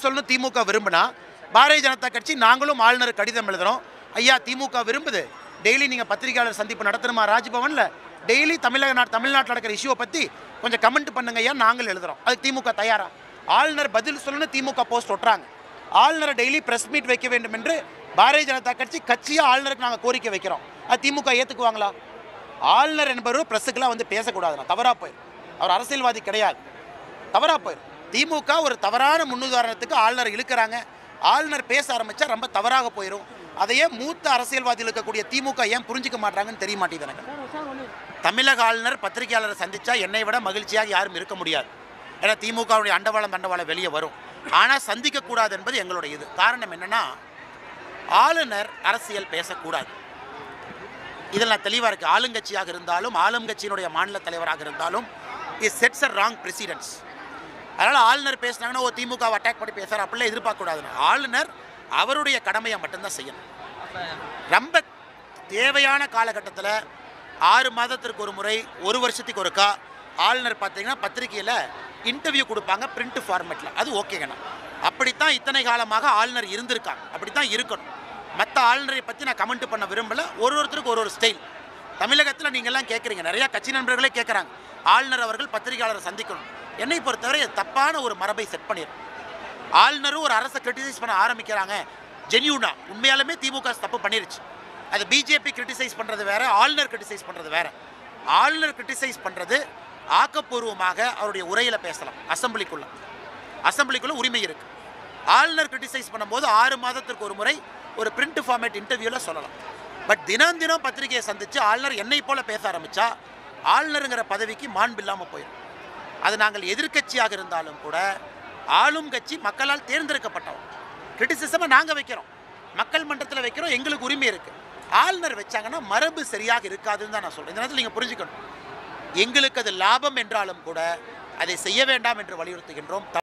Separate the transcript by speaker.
Speaker 1: பதில் சொல்லணும் திமுக விரும்பினா பாரதிய ஜனதா கட்சி நாங்களும் ஆளுநர் கடிதம் எழுதுறோம் ஐயா திமுக விரும்புது டெய்லி நீங்கள் பத்திரிகையாளர் சந்திப்பு நடத்தணுமா ராஜ்பவனில் டெய்லி தமிழக நாட் தமிழ்நாட்டில் நடக்கிற இஷ்யூவை பற்றி கொஞ்சம் கமெண்ட் பண்ணுங்க ஐயா நாங்கள் எழுதுறோம் அதுக்கு திமுக தயாரா ஆளுநர் பதில் சொல்லணும் திமுக போஸ்ட் ஒட்டுறாங்க ஆளுநரை டெய்லி பிரஸ் மீட் வைக்க வேண்டும் என்று பாரதிய ஜனதா கட்சி கட்சியாக ஆளுநருக்கு நாங்கள் கோரிக்கை வைக்கிறோம் அது திமுக ஏற்றுக்குவாங்களா ஆளுநர் என்பவர் பிரஸுக்கெல்லாம் வந்து பேசக்கூடாதுண்ணா தவறாக போயிடும் அவர் அரசியல்வாதி கிடையாது தவறாக போயிடும் திமுக ஒரு தவறான முன்னுதாரணத்துக்கு ஆளுநர் இழுக்கிறாங்க ஆளுநர் பேச ஆரம்பித்தா ரொம்ப தவறாக போயிடும் அதையே மூத்த அரசியல்வாதிகள் இருக்கக்கூடிய திமுக ஏன் புரிஞ்சிக்க மாட்டாங்கன்னு தெரிய மாட்டேங்குது எனக்கு தமிழக ஆளுநர் பத்திரிகையாளரை சந்திச்சா என்னை விட மகிழ்ச்சியாக யாரும் இருக்க முடியாது ஏன்னா திமுகவுடைய அண்டவாளம் தண்டவாளம் வெளியே வரும் ஆனால் சந்திக்கக்கூடாது என்பது எங்களுடைய இது காரணம் என்னன்னா ஆளுநர் அரசியல் பேசக்கூடாது இதில் நான் தெளிவாக இருக்குது ஆளுங்கட்சியாக இருந்தாலும் ஆளுங்கட்சியினுடைய மாநில தலைவராக இருந்தாலும் is sets a wrong precedents அதனால் ஆளுநர் பேசினாங்கன்னா ஓ திமுகவை அட்டாக் பண்ணி பேசுகிறார் அப்படிலாம் எதிர்பார்க்கக்கூடாதுன்னு ஆளுநர் அவருடைய கடமையை மட்டும்தான் செய்யணும் ரொம்ப தேவையான காலகட்டத்தில் ஆறு மாதத்திற்கு ஒரு முறை ஒரு வருஷத்துக்கு ஒருக்கா ஆளுநர் பார்த்தீங்கன்னா பத்திரிகையில் இன்டர்வியூ கொடுப்பாங்க பிரிண்ட் ஃபார்மேட்டில் அது ஓகேங்கண்ணா அப்படித்தான் இத்தனை காலமாக ஆளுநர் இருந்திருக்காங்க அப்படித்தான் இருக்கணும் மற்ற ஆளுநரை பற்றி நான் கமெண்ட் பண்ண விரும்பல ஒரு ஒருத்தருக்கு ஒரு ஒரு ஸ்டைல் தமிழகத்தில் நீங்கள்லாம் கேட்குறீங்க நிறையா கட்சி நண்பர்களே கேட்குறாங்க ஆளுநர் அவர்கள் பத்திரிகையாளரை சந்திக்கணும் என்னை பொறுத்தவரை அது தப்பான ஒரு மரபை செட் பண்ணிடும் ஆளுநரும் ஒரு அரசை கிரிட்டிசைஸ் பண்ண ஆரம்பிக்கிறாங்க ஜென்யூனா உண்மையாலுமே திமுக தப்பு பண்ணிருச்சு அது பிஜேபி கிரிட்டிசைஸ் பண்ணுறது வேற ஆளுநர் கிரிட்டிசைஸ் பண்ணுறது வேற ஆளுநர் கிரிட்டிசைஸ் பண்ணுறது ஆக்கப்பூர்வமாக அவருடைய உரையில் பேசலாம் அசம்பிளிக்குள்ள அசம்பிளிக்குள்ள உரிமை இருக்கு ஆளுநர் கிரிட்டிசைஸ் பண்ணும்போது ஆறு மாதத்திற்கு ஒரு முறை ஒரு பிரிண்ட் ஃபார்மேட் இன்டர்வியூவில் சொல்லலாம் பட் தினம் தினம் பத்திரிகையை சந்தித்து ஆளுநர் என்னை போல பேச ஆரம்பித்தா ஆளுநருங்கிற பதவிக்கு மாண்பு இல்லாமல் போயிடும் அது நாங்கள் எதிர்க்கட்சியாக இருந்தாலும் கூட ஆளும் கட்சி மக்களால் தேர்ந்தெடுக்கப்பட்டவங்க கிரிட்டிசிசமை நாங்கள் வைக்கிறோம் மக்கள் மன்றத்தில் வைக்கிறோம் எங்களுக்கு உரிமை இருக்குது ஆளுநர் வச்சாங்கன்னா மரபு சரியாக இருக்காதுன்னு தான் நான் சொல்கிறேன் இந்த நேரத்தில் நீங்கள் புரிஞ்சுக்கணும் எங்களுக்கு அது லாபம் என்றாலும் கூட அதை செய்ய வேண்டாம் என்று வலியுறுத்துகின்றோம்